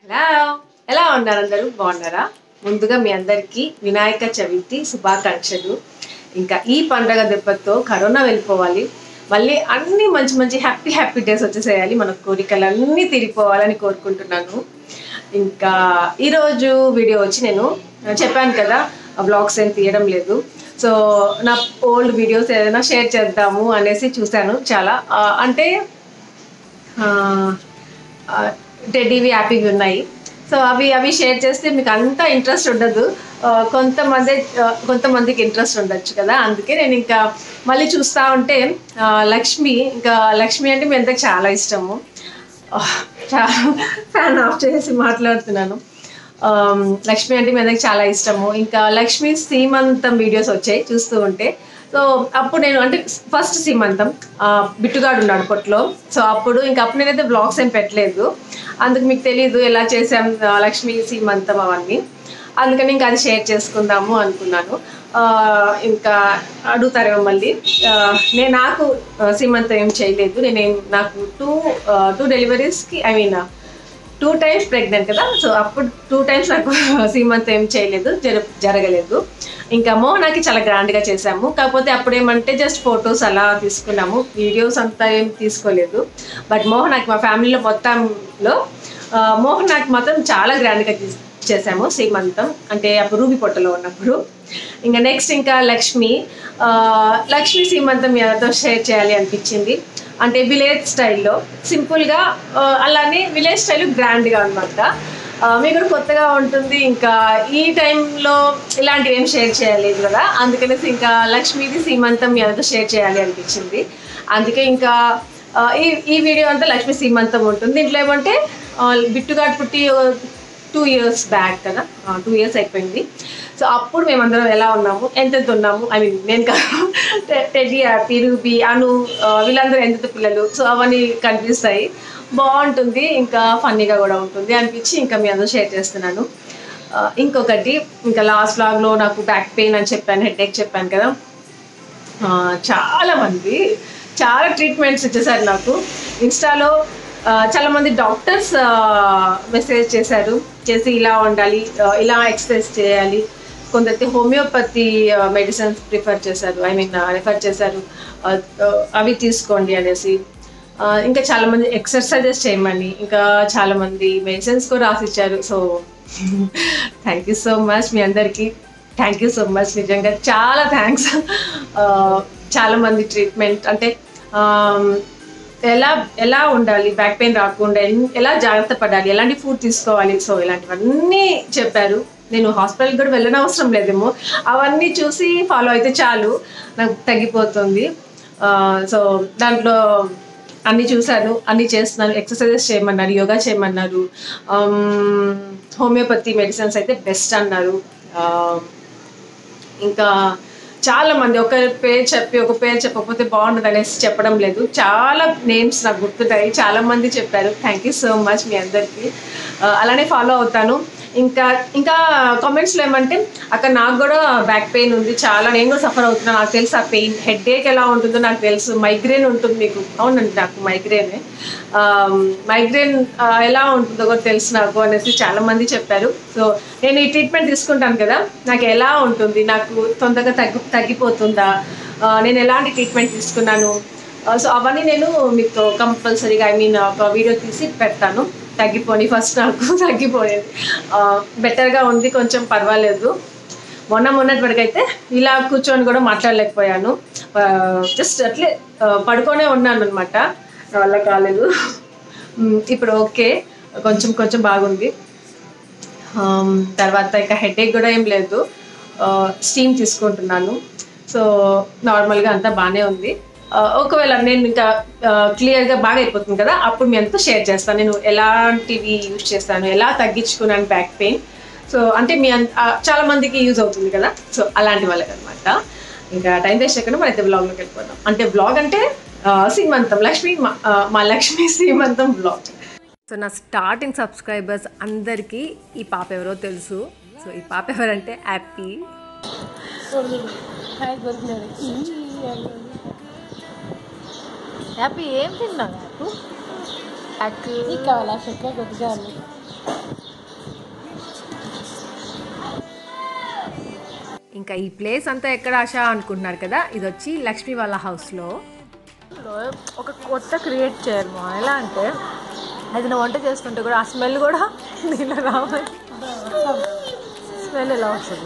Hello ఎలా ఉన్నారు అందరూ బాగున్నారా ముందుగా మీ అందరికీ వినాయక చవితి శుభాకాంక్షలు ఇంకా ఈ పండగ దెబ్బతో కరోనా వెళ్ళిపోవాలి మళ్ళీ అన్ని మంచి మంచి హ్యాపీ హ్యాపీ డేస్ వచ్చేసేయాలి మన కోరికలు అన్నీ తీరిపోవాలని కోరుకుంటున్నాను ఇంకా ఈరోజు వీడియో వచ్చి నేను చెప్పాను కదా బ్లాగ్స్ ఏం తీయడం లేదు సో నా ఓల్డ్ వీడియోస్ ఏదైనా షేర్ చేద్దాము అనేసి చూశాను చాలా ఆ, అంటే టెడ్డీవి హ్యాపీవి ఉన్నాయి సో అవి అవి షేర్ చేస్తే మీకు అంత ఇంట్రెస్ట్ ఉండదు ఆ, కొంతమంది ఆ, కొంతమందికి ఇంట్రెస్ట్ ఉండొచ్చు కదా అందుకే నేను ఇంకా మళ్ళీ చూస్తూ ఉంటే ఆ, లక్ష్మి ఇంకా లక్ష్మి అంటే మీ అందరికి చాలా ఇష్టము ఫ్యాన్ ఆఫ్ చేసి మాట్లాడుతున్నాను ఆమ్, లక్ష్మి అంటే మీ అందరికి చాలా ఇష్టము ఇంకా లక్ష్మి సీమంతం వీడియోస్ వచ్చాయి చూస్తూ ఉంటే సో అప్పుడు నేను అంటే ఫస్ట్ సీమంతం ఆ, బిట్టుగాడు ఉన్నాడు కొట్లో సో అప్పుడు ఇంకా అప్పుడు నేనైతే బ్లాగ్స్ ఏం పెట్టలేదు అందుకు మీకు తెలియదు ఎలా చేసాం ఆ, లక్ష్మి సీమంతం అవన్నీ అందుకని ఇంకా అది షేర్ చేసుకుందాము అనుకున్నాను ఆ, ఇంకా అడుగుతారేమో మళ్ళీ ఆ, నేను నాకు ఆ, సీమంతం ఏం చేయలేదు నేనేం నాకు టూ టూ డెలివరీస్కి I mean two times pregnant కదా సో అప్పుడు టూ టైమ్స్ నాకు సీమంత్ ఏం చేయలేదు జర జరగలేదు ఇంకా మోహనాకి చాలా గ్రాండ్గా చేసాము కాకపోతే అప్పుడు ఏమంటే జస్ట్ ఫొటోస్ అలా తీసుకున్నాము వీడియోస్ అంతా ఏం తీసుకోలేదు బట్ మోహనాకి మా ఫ్యామిలీలో మొత్తంలో ఆ, మోహనాకి మాత్రం చాలా గ్రాండ్గా తీస్ చేసాము సీమంతం అంటే అప్పుడు రూబి పొట్టలో ఉన్నప్పుడు ఇంకా నెక్స్ట్ ఇంకా లక్ష్మి ఆ, లక్ష్మి సీమంతం ఎవరితో షేర్ చేయాలి అనిపించింది అంటే విలేజ్ స్టైల్లో సింపుల్గా ఆ, అలానే విలేజ్ స్టైల్ గ్రాండ్గా అనమాట మీకు కూడా కొత్తగా ఉంటుంది ఇంకా ఈ టైంలో ఇలాంటివి ఏం షేర్ చేయలేదు కదా అందుకనేసి ఇంకా లక్ష్మీది సీమంతం ఎవరితో షేర్ చేయాలి అనిపించింది అందుకే ఇంకా ఆ, ఈ ఈ వీడియో అంతా లక్ష్మీ సీమంతం ఉంటుంది దీంట్లో ఏమంటే ఆ, బిట్టుగాడు పుట్టి టూ ఇయర్స్ బ్యాక్ కదా టూ ఇయర్స్ అయిపోయింది సో అప్పుడు మేమందరం ఎలా ఉన్నాము ఎంతెంత ఉన్నాము ఐ మీన్ నేను కాదు టె- టెడ్డీ హ్యాపీ రూబీ అను ఆ, వీళ్ళందరూ ఎంతెంత పిల్లలు సో అవన్నీ కనిపిస్తాయి బాగుంటుంది ఇంకా ఫన్నీగా కూడా ఉంటుంది అనిపించి ఇంకా మీ అందరూ షేర్ చేస్తున్నాను ఆ, ఇంకొకటి ఇంకా లాస్ట్ వ్లాగ్లో నాకు బ్యాక్ పెయిన్ అని చెప్పాను హెడ్ చెప్పాను కదా ఆ, చాలా మంది చాలా ట్రీట్మెంట్స్ ఇచ్చేసారు నాకు ఇన్స్టాలో ఆ, చాలా మంది డాక్టర్స్ మెసేజ్ చేశారు చేసి ఇలా ఉండాలి ఆ, ఇలా ఎక్సర్సైజ్ చేయాలి కొందరికి హోమియోపతి మెడిసిన్స్ ప్రిఫర్ చేశారు ఐ మీన్ రిఫర్ చేశారు ఆ, ఆ, అవి తీసుకోండి అనేసి ఆ, ఇంకా చాలా మంది ఎక్సర్సైజెస్ చేయమని ఇంకా చాలా మంది మెడిసిన్స్ కూడా రాసిచ్చారు so thank you so much మీ అందరికీ థ్యాంక్ యూ సో మచ్ నిజంగా చాలా థ్యాంక్స్ చాలా మంది ట్రీట్మెంట్ అంటే ఆమ్, ఎలా ఎలా ఉండాలి బ్యాక్ పెయిన్ రాకుండా ఎన్- ఎలా జాగ్రత్త పడాలి ఎలాంటి ఫుడ్ తీసుకోవాలి సో ఇలాంటివన్నీ చెప్పారు నేను హాస్పిటల్కి కూడా వెళ్ళని అవసరం లేదేమో అవన్నీ చూసి ఫాలో అయితే చాలు నాకు తగ్గిపోతుంది ఆ, సో దాంట్లో అన్నీ చూశాను అన్నీ చేస్తున్నాను ఎక్సర్సైజెస్ చేయమన్నారు యోగా చేయమన్నారు ఆమ్, హోమియోపతి మెడిసిన్స్ అయితే బెస్ట్ అన్నారు ఆ, ఇంకా చాలా మంది ఒక పేరు చెప్పి ఒక పేరు చెప్పకపోతే బాగుండదు అనేసి చెప్పడం లేదు చాలా నేమ్స్ నాకు గుర్తుంటాయి చాలా మంది చెప్పారు థ్యాంక్ యూ సో మచ్ మీ అందరికీ ఆ, అలానే ఫాలో అవుతాను ఇంకా ఇంకా కామెంట్స్లో ఏమంటే అక్కడ నాకు కూడా బ్యాక్ పెయిన్ ఉంది చాలా నేను కూడా సఫర్ అవుతున్నాను నాకు తెలుసు ఆ పెయిన్ హెడ్ ఏక్ ఎలా ఉంటుందో నాకు తెలుసు మైగ్రేన్ ఉంటుంది మీకు అవునండి నాకు మైగ్రేనే మైగ్రేన్ ఎలా ఉంటుందో కూడా తెలుసు నాకు అనేసి చాలా మంది చెప్పారు సో నేను ఈ ట్రీట్మెంట్ తీసుకుంటాను కదా నాకు ఎలా ఉంటుంది నాకు తొందరగా తగ్గి తగ్గిపోతుందా ఆ, నేను ఎలాంటి ట్రీట్మెంట్ తీసుకున్నాను సో అవన్నీ నేను మీకు కంపల్సరీగా ఐ మీన్ ఒక వీడియో తీసి పెడతాను తగ్గిపోని ఫస్ట్ నాకు తగ్గిపోయేది బెటర్గా ఉంది కొంచెం పర్వాలేదు మొన్న మొన్నటి వరకు అయితే ఇలా కూర్చొని కూడా మాట్లాడలేకపోయాను జస్ట్ అట్లే ఆ, పడుకొనే ఉన్నాను అనమాట వల్ల కాలేదు ఉమ్, ఇప్పుడు ఓకే కొంచెం కొంచెం బాగుంది ఆమ్, తర్వాత ఇంకా హెడేక్ కూడా ఏం లేదు స్టీమ్ తీసుకుంటున్నాను సో నార్మల్గా అంతా బాగానే ఉంది ఆ, ఒకవేళ నేను ఇంకా క్లియర్గా బాగా అయిపోతుంది కదా అప్పుడు మీ అంతా షేర్ చేస్తాను నేను ఎలాంటివి యూజ్ చేస్తాను ఎలా తగ్గించుకున్నాను బ్యాక్ పెయిన్ సో అంటే మీ అంత ఆ, చాలా మందికి యూజ్ అవుతుంది కదా సో అలాంటి వాళ్ళకి అనమాట ఇంకా టైం వేస్ట్ చేయకుండా మన అయితే బ్లాగ్లోకి వెళ్ళిపోదాం అంటే బ్లాగ్ అంటే ఆ, సీమంతం లక్ష్మి మా- ఆ, మా లక్ష్మి సీమంతం బ్లాగ్ సో నా స్టార్టింగ్ సబ్స్క్రైబర్స్ అందరికీ ఈ పాప ఎవరో తెలుసు సో ఈ పాప ఎవరంటే హ్యాపీ హ్యాపీ ఏం తిన్నావు హ్యాపీ బ్లాక్ నీకు కావాలా చెప్పే కొద్దిగా ఉంది ఇంకా ఈ ప్లేస్ అంతా ఎక్కడ ఆశ అనుకుంటున్నారు కదా ఇది వచ్చి లక్ష్మి వాళ్ళ హౌస్లో ఒక కొత్త క్రియేట్ చేయాలి మా ఎలా అంటే అది నువ్వు వంట చేస్తుంటే కూడా ఆ స్మెల్ కూడా దీనిలో రావాలి స్మెల్ ఎలా వస్తుంది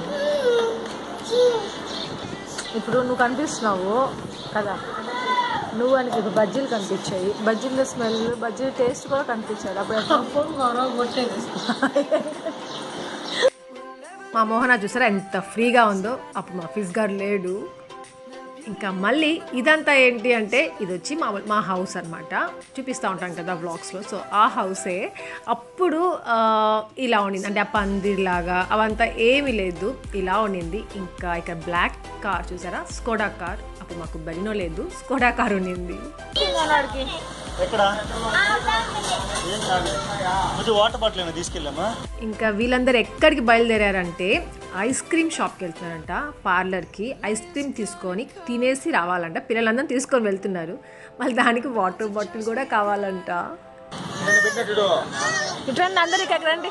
ఇప్పుడు నువ్వు కనిపిస్తున్నావు కదా నువ్వు అని ఇప్పుడు బజ్జీలు కనిపించాయి బజ్జీల స్మెల్ బజ్జీల టేస్ట్ కూడా కనిపించాలి అప్పుడు ఎట్లా కొట్టేది మా మోహన చూసారా ఎంత ఫ్రీగా ఉందో అప్పుడు మా ఫిజ్ గారు లేడు ఇంకా మళ్ళీ ఇదంతా ఏంటి అంటే ఇది వచ్చి మా మా హౌస్ అనమాట చూపిస్తూ ఉంటాం కదా వ్లాగ్స్లో సో ఆ హౌసే అప్పుడు ఆ, ఇలా ఉండింది అంటే ఆ పందిర్లాగా అవంతా ఏమీ లేదు ఇలా ఉండింది ఇంకా ఇక్కడ బ్లాక్ కార్ చూసారా స్కోడా కార్ అప్పుడు మాకు బెలినో లేదు స్కోడా కార్ ఉండింది ఎక్కడ ఏం కాదు కొంచెం వాటర్ బాటిల్ ఏమైనా తీసుకెళ్ళామా ఇంకా వీళ్ళందరూ ఎక్కడికి బయలుదేరారంటే ఐస్ క్రీమ్ షాప్కి వెళ్తున్నారంట పార్లర్కి ఐస్ క్రీమ్ తీసుకొని తినేసి రావాలంట పిల్లలందరూ తీసుకొని వెళ్తున్నారు మళ్ళీ దానికి వాటర్ బాటిల్ కూడా కావాలంట ఇట్రండి అందరికి అక్కడ రండి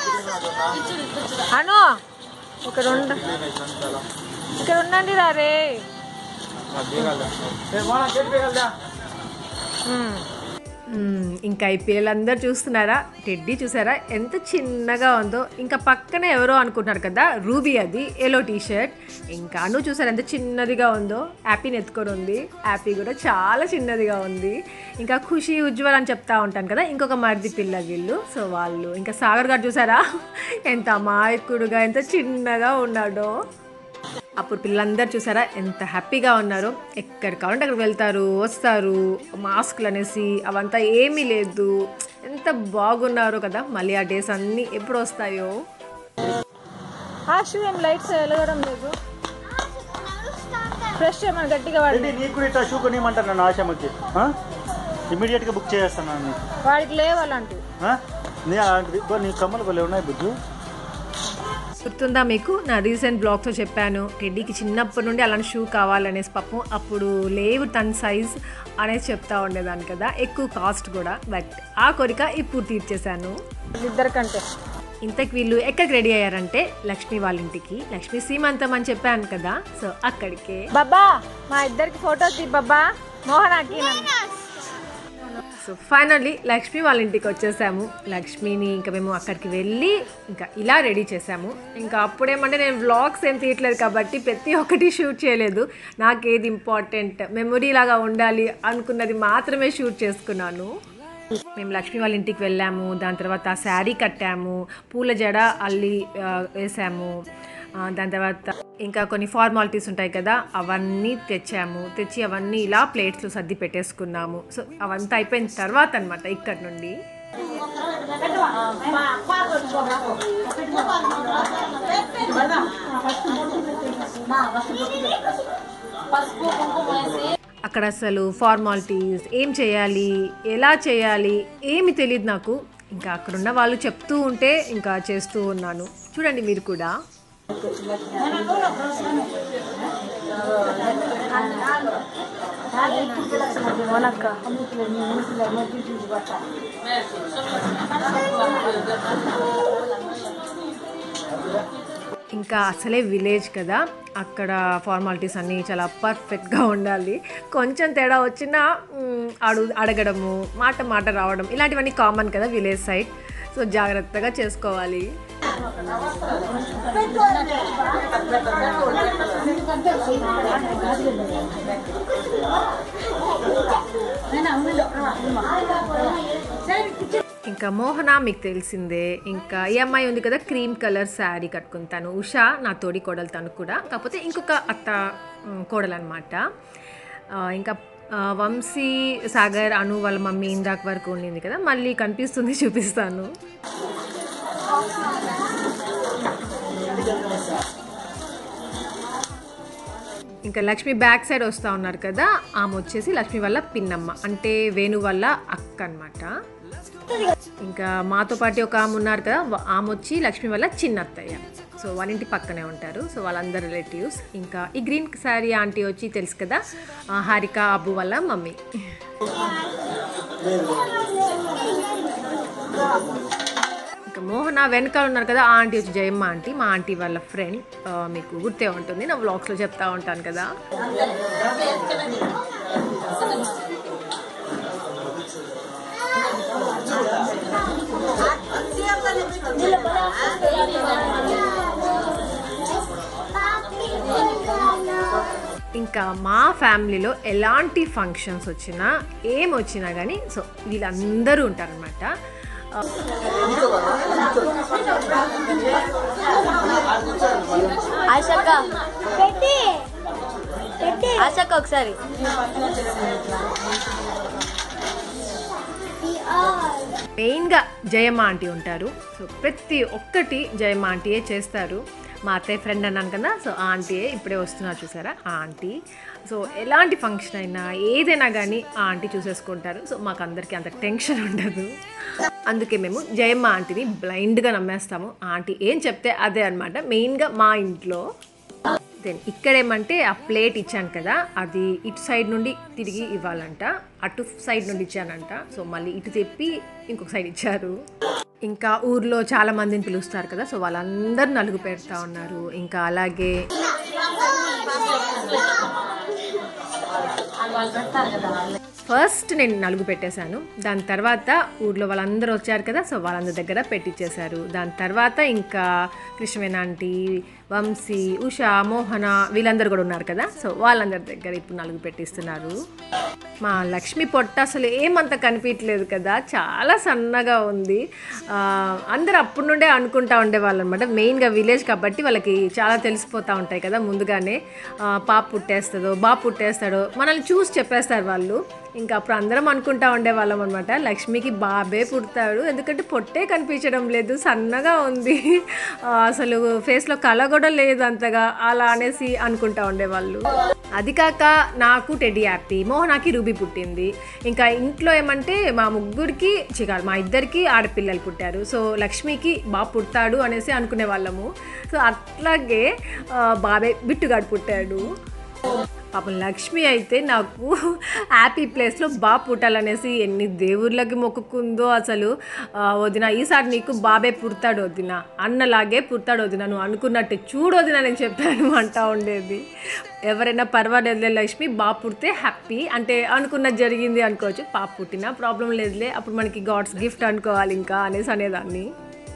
అను ఇక్కడ ఉండ ఇక్కడ ఉండండి రారే మ్మ్. ఇంకా ఈ పిల్లలందరూ చూస్తున్నారా టెడ్డీ చూసారా ఎంత చిన్నగా ఉందో ఇంకా పక్కనే ఎవరో అనుకుంటున్నారు కదా రూబీ అది ఎల్లో టీ షర్ట్ ఇంకా అను చూసారా ఎంత చిన్నదిగా ఉందో హ్యాపీని ఎత్తుకొని ఉంది హ్యాపీ కూడా చాలా చిన్నదిగా ఉంది ఇంకా ఖుషి ఉజ్వల్ అని చెప్తా ఉంటాను కదా ఇంకొక మరిది పిల్ల వీళ్ళు సో వాళ్ళు ఇంకా సాగర్ గారు చూసారా ఎంత అమాయకుడుగా ఎంత చిన్నగా ఉన్నాడో అప్పుడు పిల్లలందరూ చూసారా ఎంత హ్యాపీగా ఉన్నారో ఎక్కడ కావాలంటే అక్కడ వెళ్తారు వస్తారు మాస్క్లు అనేసి అవంతా ఏమీ లేదు ఎంత బాగున్నారో కదా మళ్ళీ ఆ డేస్ అన్నీ ఎప్పుడు వస్తాయో ఆశు ఏం లైట్స్ వెలగడం లేదు ఫ్రెష్ ఏమైనా గట్టిగా వాడి ఏంటి నీకు కూడా ఇట్లా షూ కొనియమంటాను నన్ను ఆశామకి ఇమీడియట్గా బుక్ చేస్తాను నేను వాడికి లేవాలంటూ ఆ? నీ అలాంటిది ఇదిగో నీ కమ్మలు భలే ఉన్నాయి బుజ్జు గుర్తుందా మీకు నా రీసెంట్ బ్లాగ్స్లో చెప్పాను టెడ్డీకి చిన్నప్పటి నుండి అలాంటి షూ కావాలనేసి పాపం అప్పుడు లేవు తన సైజ్ అనేసి చెప్తా ఉండేదాన్ని కదా ఎక్కువ కాస్ట్ కూడా బట్ ఆ కోరిక ఇప్పుడు తీర్చేశాను ఇద్దరికంటే ఇంతకు వీళ్ళు ఎక్కడికి రెడీ అయ్యారంటే లక్ష్మి వాళ్ళ ఇంటికి లక్ష్మి సీమంతం అని చెప్పాను కదా సో అక్కడికే బాబా మా ఇద్దరికి ఫోటోస్ తీ బాబా మోహనాకి సో ఫైనల్లీ లక్ష్మి వాళ్ళ ఇంటికి వచ్చేసాము లక్ష్మిని ఇంకా మేము అక్కడికి వెళ్ళి ఇంకా ఇలా రెడీ చేసాము ఇంకా అప్పుడేమంటే నేను వ్లాగ్స్ ఏం తీయట్లేదు కాబట్టి ప్రతి ఒక్కటి షూట్ చేయలేదు నాకు ఏది ఇంపార్టెంట్ మెమొరీ లాగా ఉండాలి అనుకున్నది మాత్రమే షూట్ చేసుకున్నాను మేము లక్ష్మి వాళ్ళ ఇంటికి వెళ్ళాము దాని తర్వాత శారీ కట్టాము పూల జడ అల్లి ఆ, వేసాము ఆ, దాని తర్వాత ఇంకా కొన్ని ఫార్మాలిటీస్ ఉంటాయి కదా అవన్నీ తెచ్చాము తెచ్చి అవన్నీ ఇలా ప్లేట్స్లో సర్ది పెట్టేసుకున్నాము సో అవంతా అయిపోయిన తర్వాత అనమాట ఇక్కడ నుండి అక్కడ అసలు ఫార్మాలిటీస్ ఏం చేయాలి ఎలా చేయాలి ఏమి తెలియదు నాకు ఇంకా అక్కడున్న వాళ్ళు చెప్తూ ఉంటే ఇంకా చేస్తూ ఉన్నాను చూడండి మీరు కూడా ఇంకా అసలే విలేజ్ కదా అక్కడ ఫార్మాలిటీస్ అన్నీ చాలా పర్ఫెక్ట్గా ఉండాలి కొంచెం తేడా వచ్చినా మ్, అడు అడగడము మాట మాట రావడం ఇలాంటివన్నీ కామన్ కదా విలేజ్ సైడ్ సో జాగ్రత్తగా చేసుకోవాలి ఇంకా మోహన మీకు తెలిసిందే ఇంకా ఈ అమ్మాయి ఉంది కదా క్రీమ్ కలర్ శారీ కట్టుకుంటాను ఉషా నా తోడి కోడలు తను కూడా కాకపోతే ఇంకొక అత్త మ్, కోడలు అనమాట ఇంకా ఆ, వంశీ సాగర్ అను వాళ్ళ మమ్మీ ఇందాక వరకు ఉండింది కదా మళ్ళీ కనిపిస్తుంది చూపిస్తాను ఇంకా లక్ష్మి బ్యాక్ సైడ్ వస్తూ ఉన్నారు కదా ఆమె వచ్చేసి లక్ష్మి వల్ల పిన్నమ్మ అంటే వేణు వల్ల అక్క అనమాట ఇంకా మాతో పాటు ఒక ఆమె ఉన్నారు కదా వా- ఆమె వచ్చి లక్ష్మి వల్ల చిన్న అత్తయ్య సో వాళ్ళ ఇంటి పక్కనే ఉంటారు సో వాళ్ళందరు రిలేటివ్స్ ఇంకా ఈ గ్రీన్ శారీ ఆంటీ వచ్చి తెలుసు కదా ఆ, హారిక అబ్బు వల్ల మమ్మీ ఇంకా మోహన వెనకాల ఉన్నారు కదా ఆ ఆంటీ వచ్చి జయమ్మ ఆంటీ మా ఆంటీ వాళ్ళ ఫ్రెండ్ మీకు గుర్తే ఉంటుంది నా వ్లాగ్స్లో చెప్తా ఉంటాను కదా ఇంకా మా ఫ్యామిలీలో ఎలాంటి ఫంక్షన్స్ వచ్చినా ఏం వచ్చినా కానీ సో వీళ్ళందరూ ఉంటారనమాట ఆశక్క ఆశక్క ఒకసారి మెయిన్గా జయమ్మ ఆంటీ ఉంటారు సో ప్రతి ఒక్కటి జయమ్మ ఆంటీయే చేస్తారు మా అత్తయ్య ఫ్రెండ్ అన్నాను కదా సో ఆ ఆంటీయే ఇప్పుడే వస్తున్నారు చూసారా ఆ ఆంటీ సో ఎలాంటి ఫంక్షన్ అయినా ఏదైనా కానీ ఆ ఆంటీ చూసేసుకుంటారు సో మాకు అందరికీ అంత టెన్షన్ ఉండదు అందుకే మేము జయమ్మ ఆంటీని బ్లైండ్గా నమ్మేస్తాము ఆ ఆంటీ ఏం చెప్తే అదే అనమాట మెయిన్గా మా ఇంట్లో దెన్ ఇక్కడ ఏమంటే ఆ ప్లేట్ ఇచ్చాను కదా అది ఇటు సైడ్ నుండి తిరిగి ఇవ్వాలంట అటు సైడ్ నుండి ఇచ్చానంట సో మళ్ళీ ఇటు తిప్పి ఇంకొక సైడ్ ఇచ్చారు ఇంకా ఊర్లో చాలా మందిని పిలుస్తారు కదా సో వాళ్ళందరూ నలుగు పెడతా ఉన్నారు ఇంకా అలాగే ఫస్ట్ నేను నలుగు పెట్టేశాను దాని తర్వాత ఊర్లో వాళ్ళందరూ వచ్చారు కదా సో వాళ్ళందరి దగ్గర పెట్టించేశారు దాని తర్వాత ఇంకా కృష్ణవేణ ఆంటీ వంశీ ఉషా మోహన వీళ్ళందరూ కూడా ఉన్నారు కదా సో వాళ్ళందరి దగ్గర ఇప్పుడు నలుగు పెట్టిస్తున్నారు మా లక్ష్మి పొట్ట అసలు ఏమంత కనిపించలేదు కదా చాలా సన్నగా ఉంది ఆ, అందరూ అప్పటి నుండే అనుకుంటా ఉండేవాళ్ళు అనమాట మెయిన్గా విలేజ్ కాబట్టి వాళ్ళకి చాలా తెలిసిపోతూ ఉంటాయి కదా ముందుగానే ఆ, పాప పుట్టేస్తుందో బాబు పుట్టేస్తాడో మనల్ని చూసి చెప్పేస్తారు వాళ్ళు ఇంకా అప్పుడు అందరం అనుకుంటా ఉండేవాళ్ళం అనమాట లక్ష్మికి బాబే పుడతాడు ఎందుకంటే పొట్టే కనిపించడం లేదు సన్నగా ఉంది ఆ, అసలు ఫేస్లో కళ కూడా లేదు అంతగా అలా అనేసి అనుకుంటా ఉండేవాళ్ళు అది కాక నాకు టెడ్డీ హ్యాపీ మోహనాకి రూబీ పుట్టింది ఇంకా ఇంట్లో ఏమంటే మా ముగ్గురికి చికారు మా ఇద్దరికి ఆడపిల్లలు పుట్టారు సో లక్ష్మికి బాబు పుడతాడు అనేసి అనుకునే వాళ్ళము సో అట్లాగే ఆ, బాబే బిట్టుగాడు పుట్టాడు పాపం లక్ష్మి అయితే నాకు హ్యాపీ ప్లేస్లో బాగా పుట్టాలనేసి ఎన్ని దేవుళ్ళకి మొక్కుకుందో అసలు ఆ, వదిన ఈసారి నీకు బాబే పుడతాడు వదిన అన్నలాగే పుడతాడు వదిన నువ్వు అనుకున్నట్టు చూడు వదిన నేను చెప్పాను అంటా ఉండేది ఎవరైనా పర్వాలేదులే లక్ష్మి బాబు పుడితే హ్యాపీ అంటే అనుకున్నది జరిగింది అనుకోవచ్చు పాప పుట్టినా ప్రాబ్లం లేదులే అప్పుడు మనకి గాడ్స్ గిఫ్ట్ అనుకోవాలి ఇంకా అనేసి అనేదాన్ని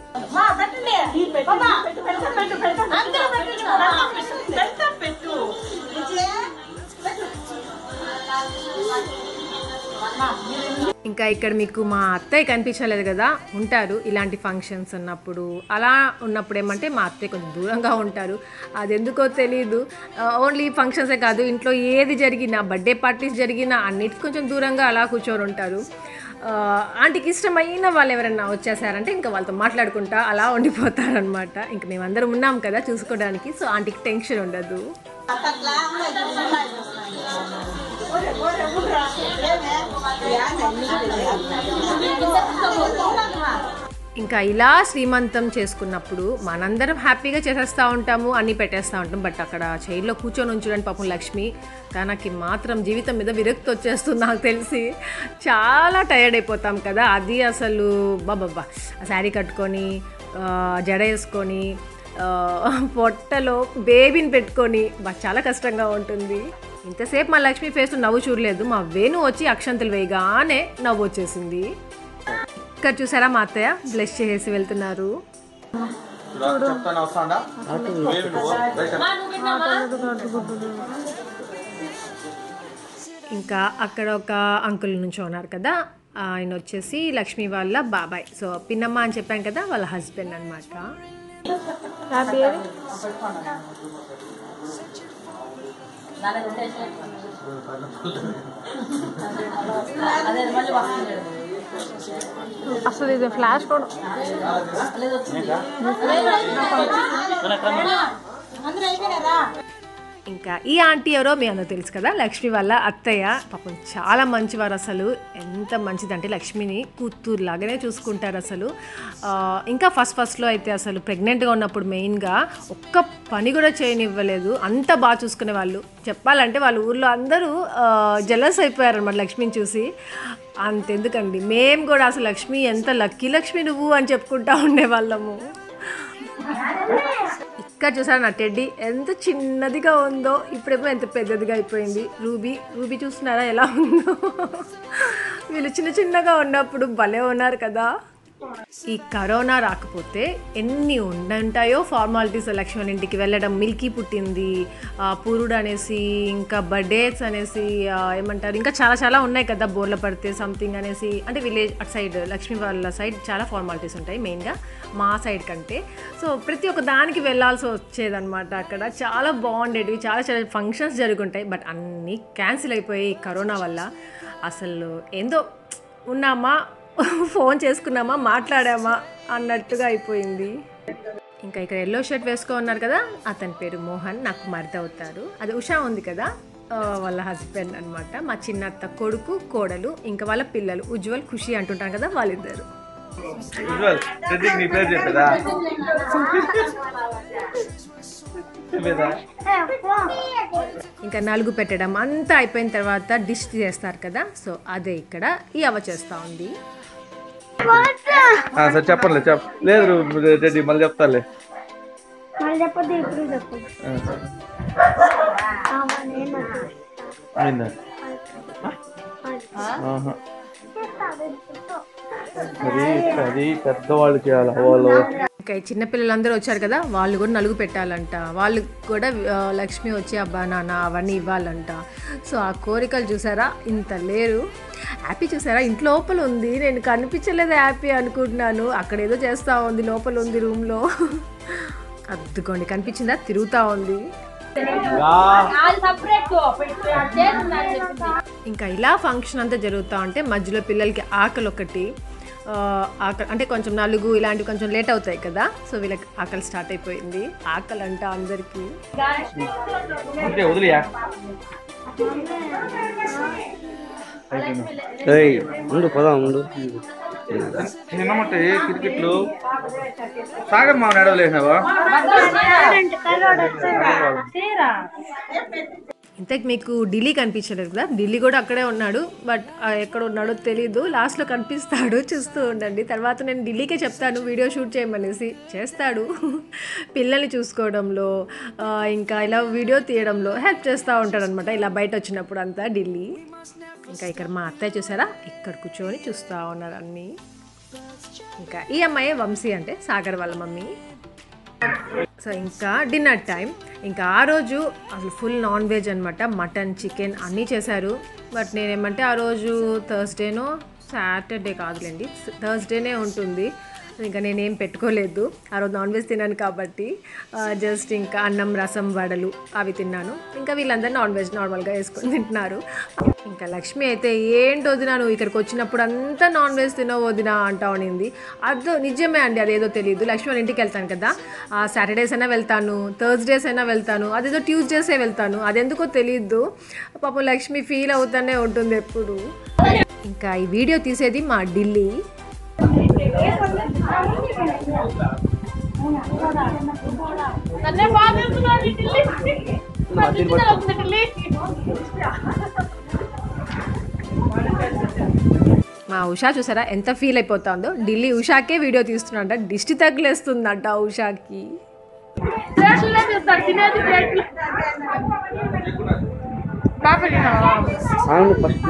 ఇంకా ఇక్కడ మీకు మా అత్తయ్య కనిపించలేదు కదా ఉంటారు ఇలాంటి ఫంక్షన్స్ ఉన్నప్పుడు అలా ఉన్నప్పుడు ఏమంటే మా అత్తయ్య కొంచెం దూరంగా ఉంటారు అది ఎందుకో తెలియదు ఓన్లీ ఫంక్షన్సే కాదు ఇంట్లో ఏది జరిగినా బర్త్డే పార్టీస్ జరిగినా అన్నిటికీ కొంచెం దూరంగా అలా కూర్చొని ఉంటారు ఆ, ఆంటీకి ఇష్టమైన వాళ్ళు ఎవరైనా వచ్చేసారంటే ఇంకా వాళ్ళతో మాట్లాడుకుంటా అలా ఉండిపోతారనమాట ఇంకా మేమందరం ఉన్నాం కదా చూసుకోవడానికి సో ఆంటీకి టెన్షన్ ఉండదు ఇంకా ఇలా శ్రీమంతం చేసుకున్నప్పుడు మనందరం హ్యాపీగా చేసేస్తూ ఉంటాము అన్నీ పెట్టేస్తూ ఉంటాం బట్ అక్కడ చైర్లో కూర్చొని ఉంచడానికి పాపం లక్ష్మి తనకి మాత్రం జీవితం మీద విరక్తి వచ్చేస్తుంది నాకు తెలిసి చాలా టైర్డ్ అయిపోతాం కదా అది అసలు బాబా ఆ శారీ కట్టుకొని ఆ, జడ వేసుకొని ఆ, పొట్టలో బేబీని పెట్టుకొని బా చాలా కష్టంగా ఉంటుంది ఇంతసేపు మా లక్ష్మి ఫేస్ నవ్వు చూడలేదు మా వేణు వచ్చి అక్షంతలు వేయగానే నవ్వు వచ్చేసింది ఇక్కడ చూసారా మా అత్తయ్య బ్లెస్ చేసి వెళ్తున్నారు చెప్తాను వస్తాడా ఏమి నువ్వు బయట ఇంకా అక్కడ ఒక అంకుల్ నుంచి ఉన్నారు కదా ఆయన వచ్చేసి లక్ష్మి వాళ్ళ బాబాయ్ సో పిన్నమ్మ అని చెప్పాను కదా వాళ్ళ హస్బెండ్ అనమాట అసలు ఇది ఫ్లాష్ కూడా ఇంకా ఈ ఆంటీ ఎవరో మీ అందరూ తెలుసు కదా లక్ష్మి వాళ్ళ అత్తయ్య పాపం చాలా మంచివారు అసలు ఎంత మంచిదంటే లక్ష్మిని కూతురు లాగానే చూసుకుంటారు అసలు ఆ, ఇంకా ఫస్ట్ ఫస్ట్లో అయితే అసలు ప్రెగ్నెంట్గా ఉన్నప్పుడు మెయిన్గా ఒక్క పని కూడా చేయనివ్వలేదు అంత బాగా చూసుకునే వాళ్ళు చెప్పాలంటే వాళ్ళ ఊర్లో అందరూ జలస్ అయిపోయారు అనమాట లక్ష్మిని చూసి అంతెందుకండి మేము కూడా అసలు లక్ష్మి ఎంత లక్కీ లక్ష్మి నువ్వు అని చెప్పుకుంటా ఉండేవాళ్ళము ఇక్కడ చూసారా నా టెడ్డీ ఎంత చిన్నదిగా ఉందో ఇప్పుడేమో ఎంత పెద్దదిగా అయిపోయింది రూబీ రూబీ చూస్తున్నారా ఎలా ఉందో వీళ్ళు చిన్న చిన్నగా ఉన్నప్పుడు భలే ఉన్నారు కదా ఈ కరోనా రాకపోతే ఎన్ని ఉండుంటాయో ఫార్మాలిటీస్ లక్ష్మణ్ ఇంటికి వెళ్ళడం మిల్కీ పుట్టింది ఆ, పూరుడు అనేసి ఇంకా బర్త్డేస్ అనేసి ఆ, ఏమంటారు ఇంకా చాలా చాలా ఉన్నాయి కదా బోర్ల పడితే సంథింగ్ అనేసి అంటే విలేజ్ అటు సైడ్ లక్ష్మి వాళ్ళ సైడ్ చాలా ఫార్మాలిటీస్ ఉంటాయి మెయిన్గా మా సైడ్ కంటే సో ప్రతి ఒక్క దానికి వెళ్ళాల్సి వచ్చేదన్నమాట అక్కడ చాలా బాగుండేవి చాలా చాలా ఫంక్షన్స్ జరుగుంటాయి బట్ అన్నీ క్యాన్సిల్ అయిపోయాయి ఈ కరోనా వల్ల అసలు ఏందో ఉన్నామా ఫోన్ చేసుకున్నామా మాట్లాడామా అన్నట్టుగా అయిపోయింది ఇంకా ఇక్కడ ఎల్లో షర్ట్ వేసుకో ఉన్నారు కదా అతని పేరు మోహన్ నాకు మరిది అవుతారు అది ఉషా ఉంది కదా ఆ, వాళ్ళ హస్బెండ్ అన్నమాట మా చిన్నత్త కొడుకు కోడలు ఇంకా వాళ్ళ పిల్లలు ఉజ్వల్ ఖుషి అంటుంటాం కదా వాళ్ళిద్దరు ఉజ్వల్ రెడ్డికి నీ పేరు చెప్పేదా చెప్పేదా ఇంకా నలుగు పెట్టడం అంతా అయిపోయిన తర్వాత డిష్ చేస్తారు కదా సో అదే ఇక్కడ ఈ అవ చేస్తూ ఉంది ఆ, సరే చెప్పండి చెప్ లేదు రెడ్డి మళ్ళీ చెప్తాలే మళ్ళీ చెప్పొద్దు ఇప్పుడు చెప్పొద్దు ఆ, సరే. ఆమె నేను అయిందా? ఆహా. అది అది పెద్దవాళ్ళు చేయాలి వాళ్ళు ఇంకా ఈ చిన్నపిల్లలందరూ వచ్చారు కదా వాళ్ళు కూడా నలుగు పెట్టాలంట వాళ్ళు కూడా ఆ, లక్ష్మి వచ్చి అబ్బా నాన్న అవన్నీ ఇవ్వాలంట సో ఆ కోరికలు చూసారా ఇంత లేరు హ్యాపీ చూసారా ఇంటి లోపల ఉంది నేను కనిపించలేదు హ్యాపీ అనుకుంటున్నాను అక్కడ ఏదో చేస్తూ ఉంది లోపల ఉంది రూమ్లో అద్దుకోండి కనిపించిందా తిరుగుతూ ఉంది ఇంకా ఇలా ఫంక్షన్ అంతా జరుగుతూ ఉంటే మధ్యలో పిల్లలకి ఆకలి ఒకటి ఆ, ఆకలి అంటే కొంచెం నలుగు ఇలాంటివి కొంచెం లేట్ అవుతాయి కదా సో వీళ్ళకి ఆకలి స్టార్ట్ అయిపోయింది ఆకలి అంట అందరికీ అంటే వదిలియా ముందు పోదాం ముందు చిన్నమట్ట ఏ క్రికెట్లు సాగర్ మా నడవలేసినావా ఇంతకు మీకు ఢిల్లీ కనిపించలేదు కదా ఢిల్లీ కూడా అక్కడే ఉన్నాడు బట్ ఆ, ఎక్కడ ఉన్నాడో తెలీదు లాస్ట్లో కనిపిస్తాడు చూస్తూ ఉండండి తర్వాత నేను ఢిల్లీకే చెప్తాను వీడియో షూట్ చేయమనేసి చేస్తాడు పిల్లల్ని చూసుకోవడంలో ఆ, ఇంకా ఇలా వీడియో తీయడంలో హెల్ప్ చేస్తూ ఉంటాడు అనమాట ఇలా బయట వచ్చినప్పుడు అంతా ఢిల్లీ ఇంకా ఇక్కడ మా అత్తయ్య చూసారా ఇక్కడ కూర్చొని చూస్తూ ఉన్నారు అన్నీ ఇంకా ఈ అమ్మాయి వంశీ అంటే సాగర్ వాళ్ళ మమ్మీ సో ఇంకా డిన్నర్ టైం ఇంకా ఆ రోజు అసలు ఫుల్ నాన్ వెజ్ అనమాట మటన్ చికెన్ అన్నీ చేశారు బట్ నేనేమంటే ఆ రోజు థర్స్డేనో సాటర్డే కాదులేండి థర్స్డేనే ఉంటుంది ఇంకా నేనేం పెట్టుకోలేదు ఆ రోజు నాన్ వెజ్ తిన్నాను కాబట్టి జస్ట్ ఇంకా అన్నం రసం వడలు అవి తిన్నాను ఇంకా వీళ్ళందరూ నాన్ వెజ్ నార్మల్గా వేసుకొని తింటున్నారు ఇంకా లక్ష్మి అయితే ఏంటి వదినా నువ్వు ఇక్కడికి వచ్చినప్పుడు అంతా నాన్ వెజ్ తినవు వదినా అంటా ఉండింది అదో నిజమే అండి అదేదో తెలియదు లక్ష్మి వాళ్ళ ఇంటికి వెళ్తాను కదా సాటర్డేస్ అయినా వెళ్తాను థర్స్డేస్ అయినా వెళ్తాను అదేదో ట్యూస్డేసే వెళ్తాను అదెందుకో తెలియదు పాపం లక్ష్మి ఫీల్ అవుతానే ఉంటుంది ఎప్పుడు ఇంకా ఈ వీడియో తీసేది మా ఢిల్లీ మా ఉషా చూసారా ఎంత ఫీల్ అయిపోతుందో ఢిల్లీ ఉషాకే వీడియో తీస్తున్నట్ట దిష్టి తగిలేస్తుందంట ఉషాకి అవును ఫస్ట్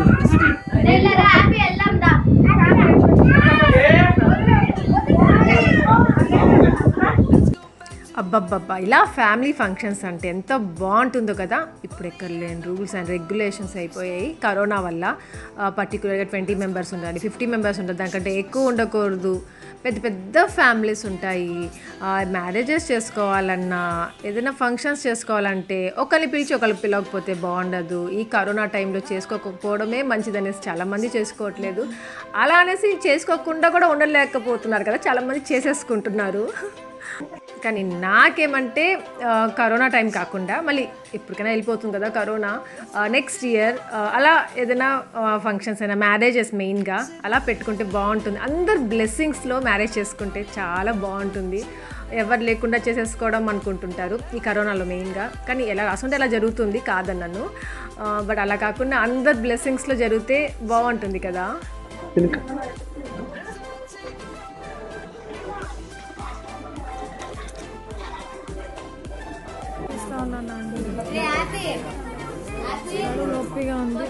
అబ్బబ్బబ్బా ఇలా ఫ్యామిలీ ఫంక్షన్స్ అంటే ఎంత బాగుంటుందో కదా ఇప్పుడు ఎక్కడ లేని రూల్స్ అండ్ రెగ్యులేషన్స్ అయిపోయాయి కరోనా వల్ల పర్టికులర్గా ట్వంటీ మెంబర్స్ ఉండాలి ఫిఫ్టీ మెంబర్స్ ఉండాలి దానికంటే ఎక్కువ ఉండకూడదు పెద్ద పెద్ద ఫ్యామిలీస్ ఉంటాయి మ్యారేజెస్ చేసుకోవాలన్నా ఏదైనా ఫంక్షన్స్ చేసుకోవాలంటే ఒకరిని పిలిచి ఒకరిని పిలవకపోతే బాగుండదు ఈ కరోనా టైంలో చేసుకోకపోవడమే మంచిదనేసి చాలామంది చేసుకోవట్లేదు అలా అనేసి చేసుకోకుండా కూడా ఉండలేకపోతున్నారు కదా చాలామంది చేసేసుకుంటున్నారు కానీ నాకేమంటే ఆ, కరోనా టైం కాకుండా మళ్ళీ ఎప్పటికైనా వెళ్ళిపోతుంది కదా కరోనా నెక్స్ట్ ఇయర్ అలా ఏదైనా ఫంక్షన్స్ అయినా మ్యారేజెస్ మెయిన్గా అలా పెట్టుకుంటే బాగుంటుంది అందరు బ్లెస్సింగ్స్లో మ్యారేజ్ చేసుకుంటే చాలా బాగుంటుంది ఎవరు లేకుండా చేసేసుకోవడం అనుకుంటుంటారు ఈ కరోనాలో మెయిన్గా కానీ ఎలా రాసుంటే అలా జరుగుతుంది కాదన్నాను బట్ అలా కాకుండా అందరు బ్లెస్సింగ్స్లో జరిగితే బాగుంటుంది కదా తినక ఇస్తా ఉన్నాను అండి నడుము నొప్పిగా ఉంది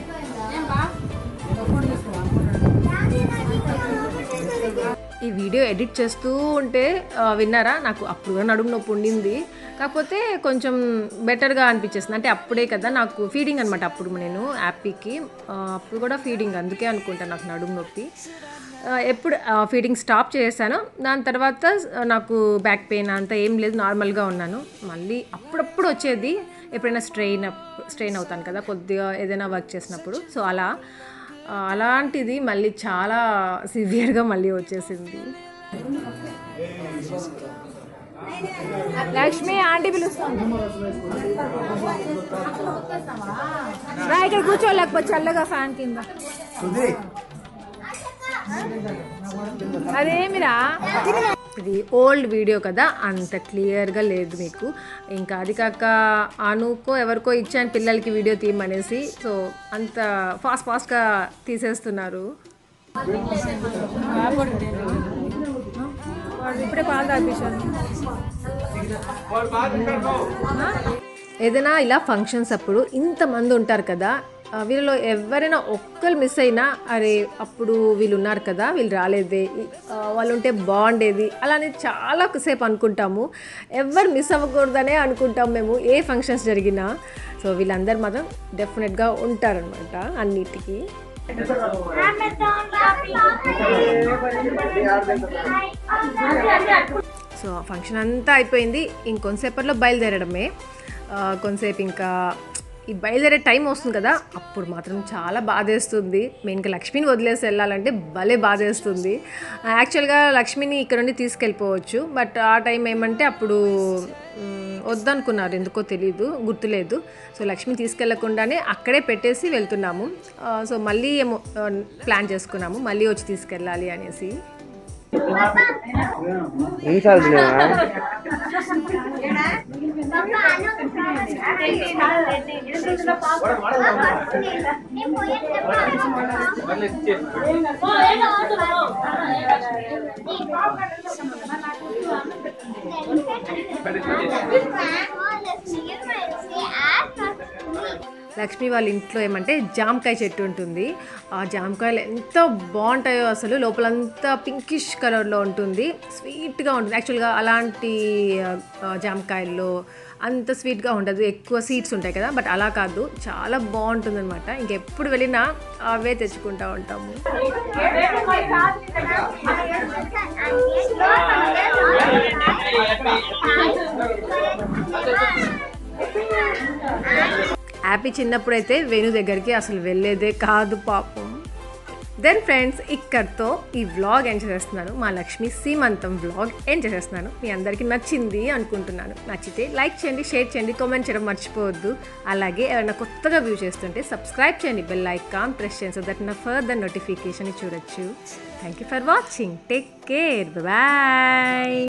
ఈ వీడియో ఎడిట్ చేస్తూ ఉంటే ఆ, విన్నారా నాకు అప్పుడు కూడా నడుము నొప్పి ఉండింది కాకపోతే కొంచెం బెటర్గా అనిపించేస్తుంది అంటే అప్పుడే కదా నాకు ఫీడింగ్ అనమాట అప్పుడు నేను యాపీకి ఆ, అప్పుడు కూడా ఫీడింగ్ అందుకే అనుకుంటా నాకు నడుము నొప్పి ఆ, ఎప్పుడు ఫీడింగ్ స్టాప్ చేశాను దాని తర్వాత ఆ, నాకు బ్యాక్ పెయిన్ అంతా ఏం లేదు నార్మల్గా ఉన్నాను మళ్ళీ అప్పుడప్పుడు వచ్చేది ఎప్పుడైనా స్ట్రెయిన్ స్ట్రెయిన్ అవుతాను కదా కొద్దిగా ఏదైనా వర్క్ చేసినప్పుడు సో అలా ఆ, అలాంటిది మళ్ళీ చాలా సివియర్గా మళ్ళీ వచ్చేసింది లక్ష్మి ఆంటీ పిలుస్తాను రా ఇక్కడ కూర్చోలేకపోతే చల్లగా ఫ్యాన్ కింద అదేమిరా ఇది ఓల్డ్ వీడియో కదా అంత క్లియర్గా లేదు మీకు ఇంకా అది కాక అనుకో ఎవరికో ఇచ్చాను పిల్లలకి వీడియో తీయమనేసి సో అంత ఫాస్ట్ ఫాస్ట్గా తీసేస్తున్నారు ఇప్పుడే పాలు తాపించాను ఏదైనా ఇలా ఫంక్షన్స్ అప్పుడు ఇంతమంది ఉంటారు కదా ఆ, వీళ్ళలో ఎవరైనా ఒక్కరు మిస్ అయినా అరే అప్పుడు వీళ్ళు ఉన్నారు కదా వీళ్ళు రాలేదే ఈ- ఆ, వాళ్ళు ఉంటే బాగుండేది అలానే చాలా సేపు అనుకుంటాము ఎవరు మిస్ అవ్వకూడదనే అనుకుంటాం మేము ఏ ఫంక్షన్స్ జరిగినా సో వీళ్ళందరూ మాత్రం డెఫినెట్గా ఉంటారనమాట అన్నిటికీ సో ఫంక్షన్ అంతా అయిపోయింది ఇంకొంతసేపట్లో బయలుదేరడమే ఆ, కొంతసేపు ఇంకా ఈ బయలుదేరే టైం వస్తుంది కదా అప్పుడు మాత్రం చాలా బాధేస్తుంది మెయిన్గా లక్ష్మిని వదిలేసి వెళ్ళాలంటే భలే బాధేస్తుంది యాక్చువల్గా లక్ష్మిని ఇక్కడ నుండి తీసుకెళ్ళిపోవచ్చు బట్ ఆ టైం ఏమంటే అప్పుడు మ్, వద్దనుకున్నారు ఎందుకో తెలియదు గుర్తులేదు సో లక్ష్మిని తీసుకెళ్లకుండానే అక్కడే పెట్టేసి వెళ్తున్నాము ఆ, సో మళ్ళీ ఏమో ఆ, ప్లాన్ చేసుకున్నాము మళ్ళీ వచ్చి తీసుకెళ్ళాలి అనేసి ఎన్నిసార్లు తినేవా లక్ష్మి వాళ్ళ ఇంట్లో ఏమంటే జామకాయ చెట్టు ఉంటుంది ఆ జామకాయలు ఎంత బాగుంటాయో అసలు లోపలంతా పింకిష్ కలర్లో ఉంటుంది స్వీట్గా ఉంటుంది యాక్చువల్గా అలాంటి ఆ, జామకాయల్లో అంత స్వీట్గా ఉండదు ఎక్కువ సీడ్స్ ఉంటాయి కదా బట్ అలా కాదు చాలా బాగుంటుంది అనమాట ఇంకెప్పుడు వెళ్ళినా అవే తెచ్చుకుంటా ఉంటాము హ్యాపీ చిన్నప్పుడైతే వేణు దగ్గరికి అసలు వెళ్ళేదే కాదు పాపం దెన్ ఫ్రెండ్స్ ఇక్కడితో ఈ వ్లాగ్ ఎండ్ చేసేస్తున్నాను మా లక్ష్మి సీమంతం వ్లాగ్ ఎండ్ చేసేస్తున్నాను మీ అందరికీ నచ్చింది అనుకుంటున్నాను నచ్చితే లైక్ చేయండి షేర్ చేయండి కామెంట్ చేయడం మర్చిపోవద్దు అలాగే ఎవరైనా కొత్తగా వ్యూ చేస్తుంటే సబ్స్క్రైబ్ చేయండి బెల్ ఐకాన్ ప్రెస్ చేయండి సో దట్ నా ఫర్దర్ నోటిఫికేషన్ చూడొచ్చు thank you for watching take care bye